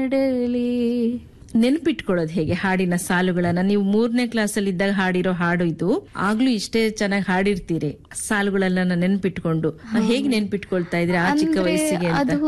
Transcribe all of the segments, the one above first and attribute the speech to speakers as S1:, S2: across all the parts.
S1: ಹಾಡಲಿ ನೆನ್ಪಿಟ್ಕೊಳ್ಳೋದು ಹೇಗೆ ಹಾಡಿನ ಸಾಲುಗಳನ್ನ ನೀವು ಮೂರನೇ ಕ್ಲಾಸಲ್ಲಿ ಇದ್ದಾಗ ಹಾಡಿರೋ ಹಾಡು ಇದು ಆಗ್ಲೂ ಇಷ್ಟೇ ಚೆನ್ನಾಗಿ ಹಾಡಿರ್ತೀರಿ ಸಾಲುಗಳನ್ನ ನೆನ್ಪಿಟ್ಕೊಂಡು ಹೇಗೆ ನೆನ್ಪಿಟ್ಕೊಳ್ತಾ ಇದ್ರಿ ಆ ಚಿಕ್ಕ
S2: ಅಂದ್ರೆ
S1: ವಯಸ್ಸಿಗೆ ಅಂತ
S2: ಅದು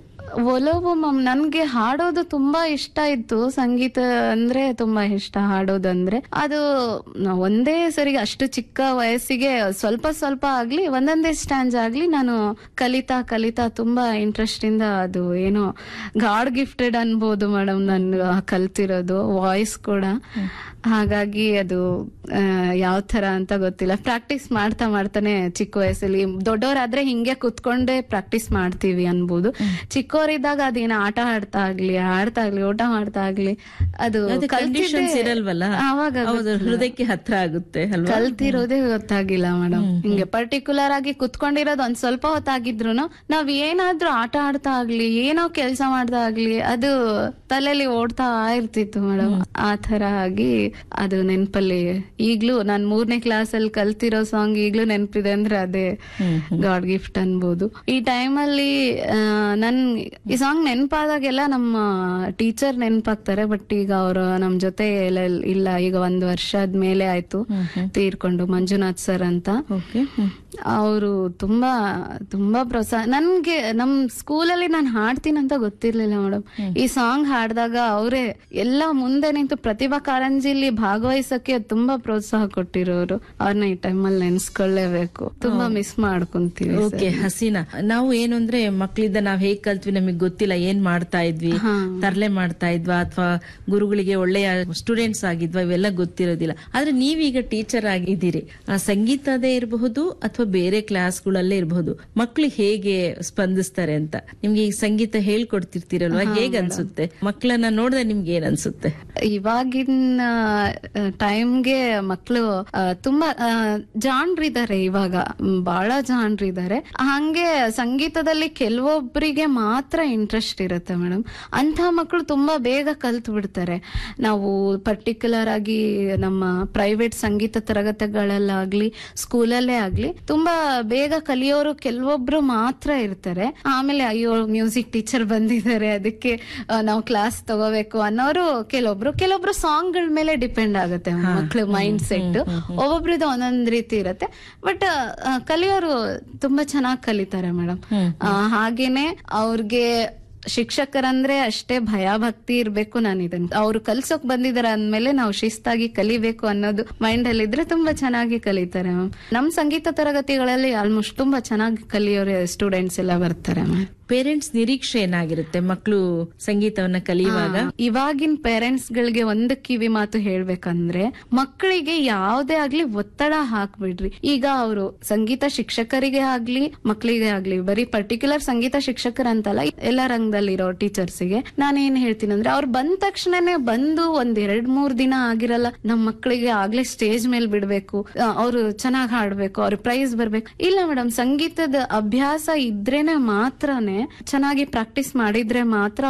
S2: ಒಲವು ಮಮ್ ನನ್ಗೆ ಹಾಡೋದು ತುಂಬಾ ಇಷ್ಟ ಇತ್ತು ಸಂಗೀತ ಅಂದ್ರೆ ತುಂಬಾ ಇಷ್ಟ ಹಾಡೋದಂದ್ರೆ ಅದು ನ- ಒಂದೇ ಸರಿ ಅಷ್ಟು ಚಿಕ್ಕ ವಯಸ್ಸಿಗೆ ಸ್ವಲ್ಪ ಸ್ವಲ್ಪ ಆಗ್ಲಿ ಒಂದೊಂದೇ ಸ್ಟ್ಯಾಂಡ್ಸ್ ಆಗ್ಲಿ ನಾನು ಕಲಿತಾ ಕಲಿತಾ ತುಂಬಾ ಇಂಟ್ರೆಸ್ಟ್ ಇಂದ ಅದು ಏನೋ ಗಾಡ್ ಗಿಫ್ಟೆಡ್ ಅನ್ಬೋದು ಮೇಡಮ್ ನಾನು ಕಲ್ತಿರೋದು ವಾಯ್ಸ್ ಕೂಡ ಹಾಗಾಗಿ ಅದು ಯಾವ ತರ ಅಂತ ಗೊತ್ತಿಲ್ಲ ಪ್ರಾಕ್ಟೀಸ್ ಮಾಡ್ತಾ ಮಾಡ್ತಾನೆ ಚಿಕ್ಕ ವಯಸ್ಸಲ್ಲಿ ದೊಡ್ಡವರಾದ್ರೆ ಹಿಂಗೆ ಕುತ್ಕೊಂಡೇ ಪ್ರಾಕ್ಟೀಸ್ ಮಾಡ್ತೀವಿ ಅನ್ಬೋದು ಚಿಕ್ಕವರಿದ್ದಾಗ ಅದೇನ ಆಟ ಆಡ್ತಾ ಆಗ್ಲಿ ಆಡ್ತಾ ಆಗ್ಲಿ ಊಟ ಮಾಡ್ತಾ ಆಗ್ಲಿ ಅದು
S1: ಅದು ಕಂಡೀಷನ್ಸ್
S2: ಕಲ್ತಿದ್ದೆ-
S1: ಇರಲ್ವಲ್ಲ
S2: ಆವಾಗ
S1: ಹೌದು
S2: ಗೊತ್ತಿಲ್ಲ.
S1: ಹೃದಯಕ್ಕೆ ಹತ್ರ ಆಗುತ್ತೆ ಅಲ್ವಾ
S2: ಕಲ್ತಿರೋದೇ ಗೊತ್ತಾಗಿಲ್ಲ ಮೇಡಮ್ ಹಿಂಗೆ ಪರ್ಟಿಕ್ಯುಲರ್ ಆಗಿ ಕುತ್ಕೊಂಡಿರೋದು ಒಂದ್ ಸ್ವಲ್ಪ ಹೊತ್ತಾಗಿದ್ರು ನಾವ್ ಏನಾದ್ರೂ ಆಟ ಆಡ್ತಾ ಆಗ್ಲಿ ಏನೋ ಕೆಲಸ ಮಾಡ್ತಾ ಆಗ್ಲಿ ಅದು ತಲೆಯಲ್ಲಿ ಓಡ್ತಾ ಇರ್ತಿತ್ತು ಮೇಡಮ್ ಆ ತರ ಆಗಿ ಅದು ನೆನ್ಪಲ್ಲಿ ಈಗ್ಲೂ ನಾನ್ ಮೂರನೇ ಕ್ಲಾಸ್ ಅಲ್ಲಿ ಕಲ್ತಿರೋ ಸಾಂಗ್ ಈಗ್ಲೂ ನೆನ್ಪಿದೆ ಅಂದ್ರೆ ಅದೇ ಗಾಡ್ ಗಿಫ್ಟ್ ಅನ್ಬೋದು ಈ ಟೈಮಲ್ಲಿ ನನ್ ಈ ಸಾಂಗ್ ನೆನ್ಪಾದಾಗೆಲ್ಲ ನಮ್ಮ ಟೀಚರ್ ನೆನ್ಪಾಗ್ತಾರೆ ಬಟ್ ಈಗ ಅವರು ನಮ್ ಜೊತೆ ಇಲ್ಲ ಇಲ್ಲ ಈಗ ಒಂದ್ ವರ್ಷದ ಮೇಲೆ ಆಯ್ತು ತೀರ್ಕೊಂಡು ಮಂಜುನಾಥ್ ಸರ್ ಅಂತ
S1: ಓಕೆ
S2: ಅವರು ತುಂಬಾ ತುಂಬಾ ಪ್ರೋತ್ಸಾಹ ನನ್ಗೆ ನಮ್ ಸ್ಕೂಲಲ್ಲಿ ನಾನು ಹಾಡ್ತೀನಿ ಅಂತ ಗೊತ್ತಿರ್ಲಿಲ್ಲ ಮೇಡಮ್ ಈ ಸಾಂಗ್ ಹಾಡ್ದಾಗ ಅವರೇ ಎಲ್ಲ ಮುಂದೆ ನಿಂತು ಪ್ರತಿಭಾ ಕಾರಂಜಿಲಿ ಭಾಗವಹಿಸಕ್ಕೆ ತುಂಬಾ ಪ್ರೋತ್ಸಾಹ ಕೊಟ್ಟಿರೋರು ಅವ್ರನ್ನ ಈ ಟೈಮಲ್ಲಿ ನೆನ್ಸ್ಕೊಳ್ಳೇಬೇಕು ತುಂಬಾ ಮಿಸ್ ಮಾಡ್ಕೊಂತೀವಿ sir.
S1: ಓಕೆ ಹಸೀನಾ ನಾವು ಏನು ಅಂದ್ರೆ ಮಕ್ಳಿಂದ ನಾವ್ ಹೇಗ್ ಕಲ್ತ್ವಿ ನಮಗೆ ಗೊತ್ತಿಲ್ಲ ಏನ್ ಮಾಡ್ತಾ ಇದ್ವಿ
S2: ಹಾ.
S1: ತರ್ಲೆ ಮಾಡ್ತಾ ಇದ್ವಾ ಅಥವಾ ಗುರುಗಳಿಗೆ ಒಳ್ಳೆಯ ಸ್ಟೂಡೆಂಟ್ಸ್ ಆಗಿದ್ವಾ ಇವೆಲ್ಲ ಗೊತ್ತಿರೋದಿಲ್ಲ ಆದ್ರೆ ನೀವೀಗ ಟೀಚರ್ ಆಗಿದ್ದೀರಿ ಆ ಸಂಗೀತದೇ ಇರಬಹುದು ಅಥವಾ ಬೇರೆ ಕ್ಲಾಸ್ಗಳಲ್ಲೇ ಇರಬಹುದು ಮಕ್ಳು ಹೇಗೆ ಸ್ಪಂದಿಸ್ತಾರೆ ಅಂತ ನಿಮ್ಗೆ ಈ ಸಂಗೀತ ಹೇಳ್ಕೊಡ್ತಿರ್ತೀರಲ್ವಾ ಹೇಗ್ ಅನ್ಸುತ್ತೆ ಮಕ್ಕಳನ್ನ ನೋಡಿದ್ರೆ ನಿಮ್ಗೆ ಏನ್ ಅನ್ಸುತ್ತೆ
S2: ಇವಾಗಿನ ಟೈಮ್ಗೆ ಮಕ್ಕಳು ತುಂಬಾ ಆ, ಜಾಣ್ರಿದ್ದಾರೆ ಇವಾಗ ಮ್, ಬಹಳ ಜಾಣ್ರಿದ್ದಾರೆ ಹಂಗೆ ಸಂಗೀತದಲ್ಲಿ ಕೆಲವೊಬ್ಬರಿಗೆ ಮಾತ್ರ ಇಂಟ್ರೆಸ್ಟ್ ಇರುತ್ತೆ ಮೇಡಮ್ ಅಂತ ಮಕ್ಕಳು ತುಂಬಾ ಬೇಗ ಕಲ್ತು ಬಿಡ್ತಾರೆ ನಾವು ಪರ್ಟಿಕ್ಯುಲರ್ ಆಗಿ ನಮ್ಮ ಪ್ರೈವೇಟ್ ಸಂಗೀತ ತರಗತಿಗಳಲ್ಲಾಗ್ಲಿ ಸ್ಕೂಲಲ್ಲೇ ಆಗ್ಲಿ ತುಂಬಾ ಬೇಗ ಕಲಿಯೋರು ಕೆಲವೊಬ್ರು ಮಾತ್ರ ಇರ್ತಾರೆ ಆಮೇಲೆ ಅಯ್ಯೋ ಮ್ಯೂಸಿಕ್ ಟೀಚರ್ ಬಂದಿದ್ದಾರೆ ಅದಕ್ಕೆ ಆ, ನಾವು ಕ್ಲಾಸ್ ತಗೋಬೇಕು ಅನ್ನೋರು ಕೆಲವೊಬ್ರು ಕೆಲವೊಬ್ರು ಸಾಂಗ್ ಗಳ ಮೇಲೆ ಡಿಪೆಂಡ್ ಆಗುತ್ತೆ ಮಕ್ಳು ಮೈಂಡ್ ಸೆಟ್ ಒಬ್ಬೊಬ್ರದ್ದು ಒಂದೊಂದ್ ರೀತಿ ಇರುತ್ತೆ ಬಟ್ ಕಲಿಯೋರು ತುಂಬಾ ಚೆನ್ನಾಗಿ ಕಲಿತಾರೆ ಮೇಡಮ್ ಹಾಗೇನೆ ಅವ್ರಿಗೆ ಶಿಕ್ಷಕರಂದ್ರೆ ಅಷ್ಟೇ ಭಯ ಭಕ್ತಿ ಇರ್ಬೇಕು ನಾನು ಇದನ್ನ ಅವ್ರು ಕಲ್ಸೋಕ್ ಬಂದಿದಾರೆ ಅಂದ್ಮೇಲೆ ನಾವು ಶಿಸ್ತಾಗಿ ಕಲಿಬೇಕು ಅನ್ನೋದು ಮೈಂಡ್ ಅಲ್ಲಿ ಇದ್ರೆ ತುಂಬಾ ಚೆನ್ನಾಗಿ ಕಲಿತಾರೆ ಮ್ಯಾಮ್ ನಮ್ ಸಂಗೀತ ತರಗತಿಗಳಲ್ಲಿ ಆಲ್ಮೋಸ್ಟ್ ತುಂಬಾ ಚೆನ್ನಾಗಿ ಕಲಿಯೋರೆ ಸ್ಟೂಡೆಂಟ್ಸ್ ಎಲ್ಲ ಬರ್ತಾರೆ ಮ್ಯಾಮ್
S1: ಪೇರೆಂಟ್ಸ್ ನಿರೀಕ್ಷೆ ಏನಾಗಿರುತ್ತೆ ಮಕ್ಕಳು ಸಂಗೀತವನ್ನ ಕಲಿಯುವಾಗ
S2: ಇವಾಗಿನ ಪೇರೆಂಟ್ಸ್ ಗಳಿಗೆ ಒಂದು ಕಿವಿ ಮಾತು ಹೇಳ್ಬೇಕಂದ್ರೆ ಮಕ್ಕಳಿಗೆ ಯಾವ್ದೇ ಆಗ್ಲಿ ಒತ್ತಡ ಹಾಕ್ಬಿಡ್ರಿ ಈಗ ಅವರು ಸಂಗೀತ ಶಿಕ್ಷಕರಿಗೆ ಆಗ್ಲಿ ಮಕ್ಕಳಿಗೆ ಆಗ್ಲಿ ಬರೀ ಪರ್ಟಿಕ್ಯುಲರ್ ಸಂಗೀತ ಶಿಕ್ಷಕರಂತಲ್ಲ ಎಲ್ಲ ರಂಗದಲ್ಲಿರೋ ಟೀಚರ್ಸ್ಗೆ ನಾನು ಏನ್ ಹೇಳ್ತೀನಿ ಅಂದ್ರೆ ಅವ್ರು ಬಂದ ತಕ್ಷಣನೇ ಬಂದು ಒಂದ್ ಎರಡ್ ಮೂರ್ ದಿನ ಆಗಿರಲ್ಲ ನಮ್ ಮಕ್ಕಳಿಗೆ ಆಗ್ಲೇ ಸ್ಟೇಜ್ ಮೇಲೆ ಬಿಡ್ಬೇಕು ಅವರು ಚೆನ್ನಾಗಿ ಹಾಡ್ಬೇಕು ಅವ್ರ ಪ್ರೈಸ್ ಬರ್ಬೇಕು ಇಲ್ಲ ಮೇಡಮ್ ಸಂಗೀತದ ಅಭ್ಯಾಸ ಇದ್ರೇನೆ ಮಾತ್ರನೇ ಚೆನ್ನಾಗಿ ಪ್ರಾಕ್ಟೀಸ್ ಮಾಡಿದ್ರೆ ಮಾತ್ರ